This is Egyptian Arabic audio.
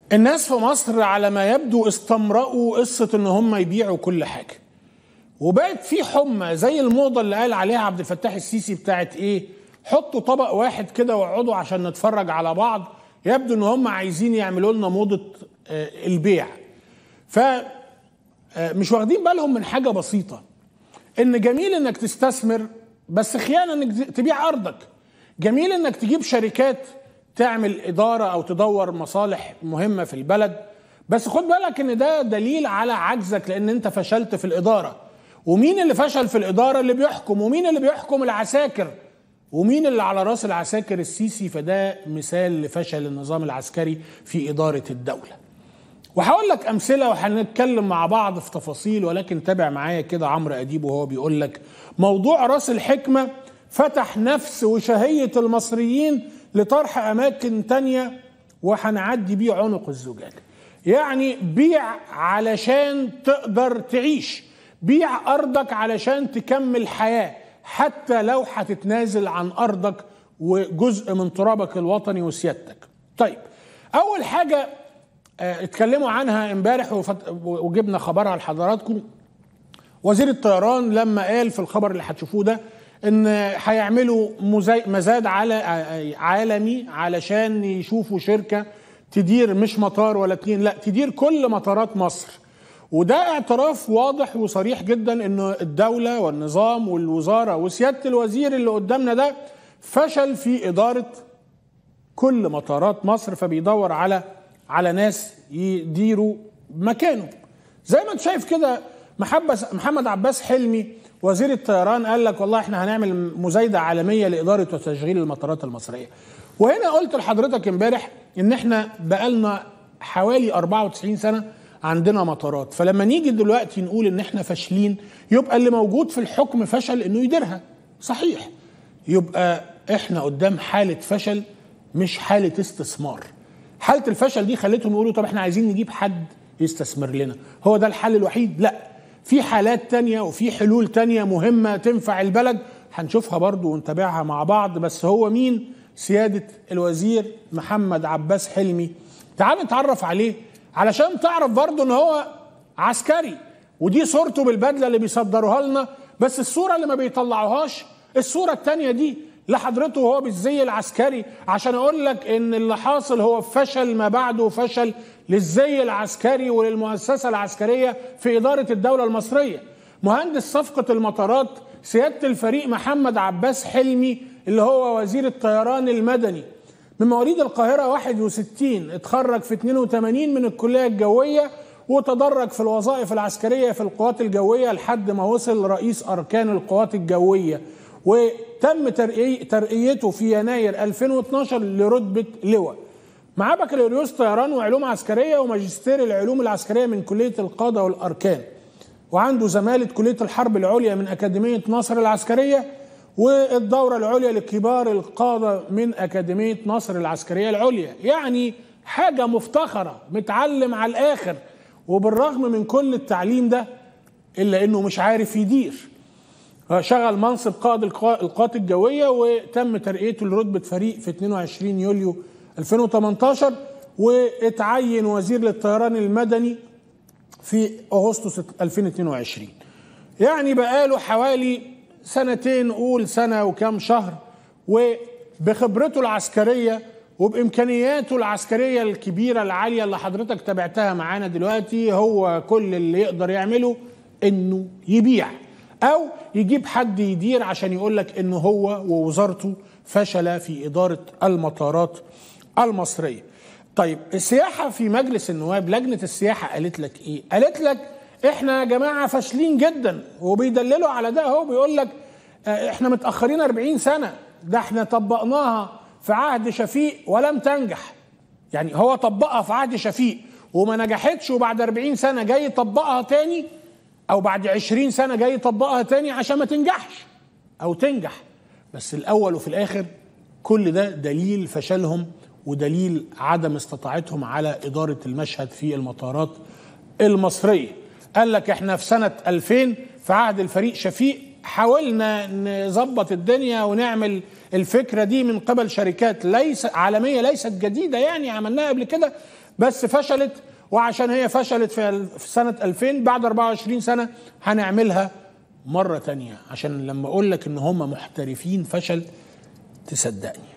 الناس في مصر على ما يبدو استمرأوا قصة ان هم يبيعوا كل حاجة وبقت في حمى زي الموضة اللي قال عليها عبد الفتاح السيسي بتاعت ايه حطوا طبق واحد كده واقعدوا عشان نتفرج على بعض يبدو ان هم عايزين يعملوا لنا موضة آه، البيع ف آه، مش واخدين بالهم من حاجة بسيطة ان جميل انك تستثمر بس خيانة انك تبيع ارضك جميل انك تجيب شركات تعمل اداره او تدور مصالح مهمه في البلد بس خد بالك ان ده دليل على عجزك لان انت فشلت في الاداره ومين اللي فشل في الاداره اللي بيحكم ومين اللي بيحكم العساكر ومين اللي على راس العساكر السيسي فده مثال لفشل النظام العسكري في اداره الدوله وهقول لك امثله وهنتكلم مع بعض في تفاصيل ولكن تابع معايا كده عمرو اديب وهو بيقول لك موضوع راس الحكمه فتح نفس وشهيه المصريين لطرح اماكن تانية وهنعدي بيه عنق الزجاج يعني بيع علشان تقدر تعيش بيع ارضك علشان تكمل حياه حتى لو هتتنازل عن ارضك وجزء من ترابك الوطني وسيادتك طيب اول حاجه اه اتكلموا عنها امبارح وفت- وجبنا خبرها لحضراتكم وزير الطيران لما قال في الخبر اللي هتشوفوه ده ان هيعملوا مزي- مزاد على عالمي علشان يشوفوا شركه تدير مش مطار ولا اتنين لا تدير كل مطارات مصر وده اعتراف واضح وصريح جدا ان الدوله والنظام والوزاره وسياده الوزير اللي قدامنا ده فشل في اداره كل مطارات مصر فبيدور على على ناس يديروا مكانه زي ما انت شايف كده محبس محمد عباس حلمي وزير الطيران قال لك والله احنا هنعمل مزايده عالميه لاداره وتشغيل المطارات المصريه وهنا قلت لحضرتك امبارح ان احنا بقالنا حوالي 94 سنه عندنا مطارات فلما نيجي دلوقتي نقول ان احنا فاشلين يبقى اللي موجود في الحكم فشل انه يديرها صحيح يبقى احنا قدام حاله فشل مش حاله استثمار حاله الفشل دي خلتهم يقولوا طب احنا عايزين نجيب حد يستثمر لنا هو ده الحل الوحيد لا في حالات تانية وفي حلول تانية مهمة تنفع البلد هنشوفها برضو ونتابعها مع بعض بس هو مين سيادة الوزير محمد عباس حلمي تعال نتعرف عليه علشان تعرف برضو ان هو عسكري ودي صورته بالبدلة اللي بيصدروها لنا بس الصورة اللي ما بيطلعوهاش الصورة التانية دي لحضرته وهو بالزي العسكري عشان اقول لك ان اللي حاصل هو فشل ما بعده فشل للزي العسكري وللمؤسسة العسكرية في إدارة الدولة المصرية مهندس صفقة المطارات سيادة الفريق محمد عباس حلمي اللي هو وزير الطيران المدني من مواليد القاهرة 61 اتخرج في 82 من الكلية الجوية وتدرج في الوظائف العسكرية في القوات الجوية لحد ما وصل رئيس أركان القوات الجوية وتم ترقي- ترقيته في يناير 2012 لرتبة لواء معاه بكالوريوس طيران وعلوم عسكرية وماجستير العلوم العسكرية من كلية القادة والأركان وعنده زمالة كلية الحرب العليا من أكاديمية ناصر العسكرية والدورة العليا لكبار القادة من أكاديمية ناصر العسكرية العليا يعني حاجة مفتخرة متعلم على الآخر وبالرغم من كل التعليم ده إلا إنه مش عارف يدير شغل منصب قائد القوا- القوات الجوية وتم ترقيته لرتبة فريق في 22 يوليو 2018 واتعين وزير للطيران المدني في أغسطس 2022 يعني بقاله حوالي سنتين قول سنة وكام شهر وبخبرته العسكرية وبإمكانياته العسكرية الكبيرة العالية اللي حضرتك تابعتها معانا دلوقتي هو كل اللي يقدر يعمله إنه يبيع أو يجيب حد يدير عشان يقول لك إنه هو ووزارته فشل في إدارة المطارات المصرية طيب السياحة في مجلس النواب لجنة السياحة قالت لك إيه؟ قالت لك إحنا يا جماعة فاشلين جدا وبيدللوا على ده هو بيقول لك آه، إحنا متأخرين 40 سنة ده إحنا طبقناها في عهد شفيق ولم تنجح يعني هو طبقها في عهد شفيق وما نجحتش وبعد 40 سنة جاي يطبقها تاني أو بعد 20 سنة جاي يطبقها تاني عشان ما تنجحش أو تنجح بس الأول وفي الآخر كل ده دليل فشلهم ودليل عدم استطاعتهم على إدارة المشهد في المطارات المصرية قال لك احنا في سنة 2000 في عهد الفريق شفيق حاولنا نظبط الدنيا ونعمل الفكرة دي من قبل شركات ليس عالمية ليست جديدة يعني عملناها قبل كده بس فشلت وعشان هي فشلت في في سنه 2000 بعد 24 سنه هنعملها مره تانية عشان لما اقول لك ان هم محترفين فشل تصدقني